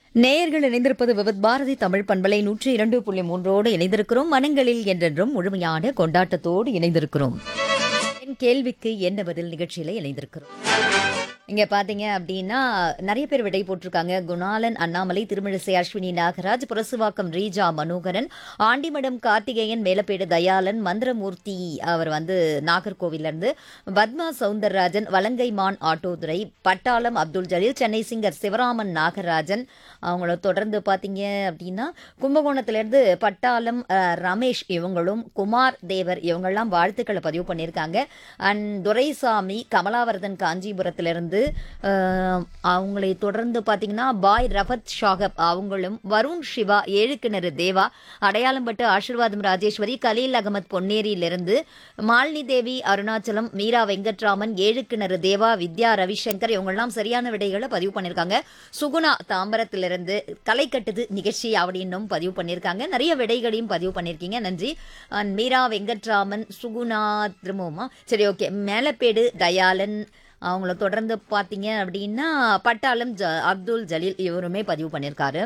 நேயர்கள் இணைந்திருப்பது விவத் பாரதி தமிழ் பண்பலை நூற்றி இரண்டு புள்ளி மூன்றோடு இணைந்திருக்கிறோம் மனங்களில் என்றென்றும் முழுமையான கொண்டாட்டத்தோடு இணைந்திருக்கிறோம் என் கேள்விக்கு என்ன பதில் நிகழ்ச்சியில இணைந்திருக்கிறோம் இங்க பாத்தீங்க அப்படின்னா நிறைய பேர் விடை போட்டிருக்காங்க குணாலன் அண்ணாமலை திருமிழிசை அஸ்வினி நாகராஜ் புரசுவாக்கம் ரீஜா மனோகரன் ஆண்டிமடம் கார்த்திகேயன் மேலப்பேடு தயாளன் மந்திரமூர்த்தி அவர் வந்து நாகர்கோவில்ல இருந்து பத்மா சவுந்தரராஜன் வலங்கைமான் ஆட்டோதுரை பட்டாளம் அப்துல் ஜலீல் சென்னை சிங்கர் சிவராமன் நாகராஜன் அவங்கள தொடர்ந்து பார்த்தீங்க அப்படின்னா கும்பகோணத்திலேருந்து பட்டாளம் அஹ், ரமேஷ் இவங்களும் குமார் தேவர் இவங்கெல்லாம் வாழ்த்துக்களை பதிவு பண்ணியிருக்காங்க அண்ட் துரைசாமி கமலாவர்தன் காஞ்சிபுரத்திலிருந்து அஹ், அவங்களை தொடர்ந்து பார்த்தீங்கன்னா பாய் ரஃபத் ஷாகப் அவங்களும் வருண் சிவா ஏழு கிணறு தேவா அடையாளம்பட்டு ஆசீர்வாதம் ராஜேஸ்வரி கலீல் அகமத் பொன்னேரியிலிருந்து மாலினி தேவி அருணாச்சலம் மீரா வெங்கட்ராமன் ஏழு கிணறு தேவா வித்யா ரவிசங்கர் இவங்கெல்லாம் சரியான விடைகளை பதிவு பண்ணியிருக்காங்க சுகுணா தாம்பரத்திலிருந்து கலை கட்டுது நிகழ்ச்சி அப்படின்னும் பதிவு பண்ணியிருக்காங்க நிறைய விடைகளையும் பதிவு பண்ணியிருக்கீங்க நன்றி அண்ட் மீரா வெங்கட்ராமன் சுகுணா திரும்பவுமா சரி ஓகே மேலப்பேடு தயாளன் அவங்கள தொடர்ந்து பார்த்தீங்க அப்படின்னா பட்டாளம் ஜ அப்துல் ஜலீல் இவருமே பதிவு பண்ணியிருக்காரு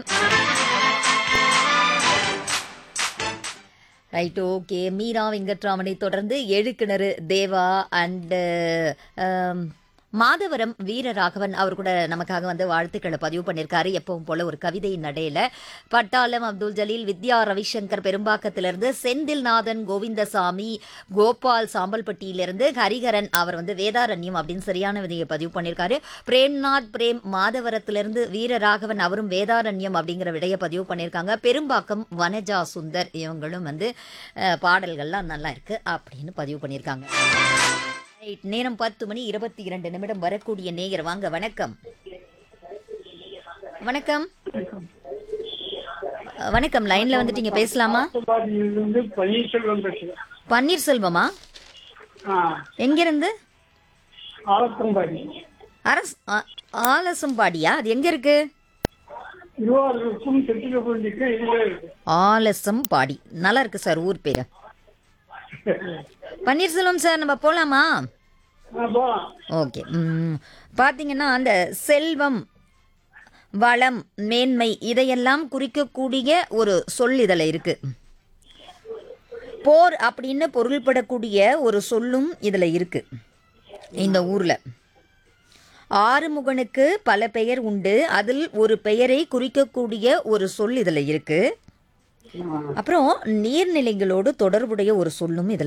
ரைட் ஓகே மீரா வெங்கட்ராமனை தொடர்ந்து ஏழு கிணறு தேவா அண்டு மாதவரம் வீரராகவன் அவர் கூட நமக்காக வந்து வாழ்த்துக்களை பதிவு பண்ணியிருக்காரு எப்பவும் போல ஒரு கவிதை நடையில பட்டாளம் அப்துல் ஜலீல் வித்யா ரவிசங்கர் பெரும்பாக்கத்திலிருந்து செந்தில்நாதன் கோவிந்தசாமி கோபால் சாம்பல்பட்டியிலிருந்து ஹரிஹரன் அவர் வந்து வேதாரண்யம் அப்படின்னு சரியான விதையை பதிவு பண்ணியிருக்காரு பிரேம்நாத் பிரேம் மாதவரத்திலிருந்து வீரராகவன் அவரும் வேதாரண்யம் அப்படிங்கிற விடையை பதிவு பண்ணியிருக்காங்க பெரும்பாக்கம் வனஜா சுந்தர் இவங்களும் வந்து அஹ், பாடல்கள்லாம் நல்லா இருக்கு அப்படின்னு பதிவு பண்ணியிருக்காங்க ரைட் நேரம் பத்து மணி இருபத்தி இரண்டு நிமிடம் வரக்கூடிய நேயர் வாங்க வணக்கம் வணக்கம் அஹ், வணக்கம் லைன்ல வந்துட்டீங்க பேசலாமா இருந்து பன்னீர்செல்வம் பேசுகிறேன் பன்னீர்செல்வமா ஆ எங்கிருந்து ஆலத்தம்பாடி அரஸ் ஆ- ஆலசம்பாடியா அது எங்க இருக்கு திருவாரூருக்கும் செட்டிலப்பள்ளிக்கும் இதுல இருக்கு ஆலசம்பாடி நல்லா இருக்கு சார் ஊர் பேரு பன்னீர்செல்வம் சார் நம்ம போலாமா ஆ, போலாம் ஓகே ம், பார்த்தீங்கன்னா அந்த செல்வம் வளம் மேன்மை இதையெல்லாம் குறிக்கக்கூடிய ஒரு சொல் இதில் இருக்கு போர் அப்படின்னு பொருள்படக்கூடிய ஒரு சொல்லும் இதில் இருக்கு இந்த ஊரில் ஆறுமுகனுக்கு பல பெயர் உண்டு அதில் ஒரு பெயரை குறிக்கக்கூடிய ஒரு சொல் இதில் இருக்கு அப்புறம் நீர்நிலைகளோடு தொடர்புடைய ஒரு சொல்லும் இதில்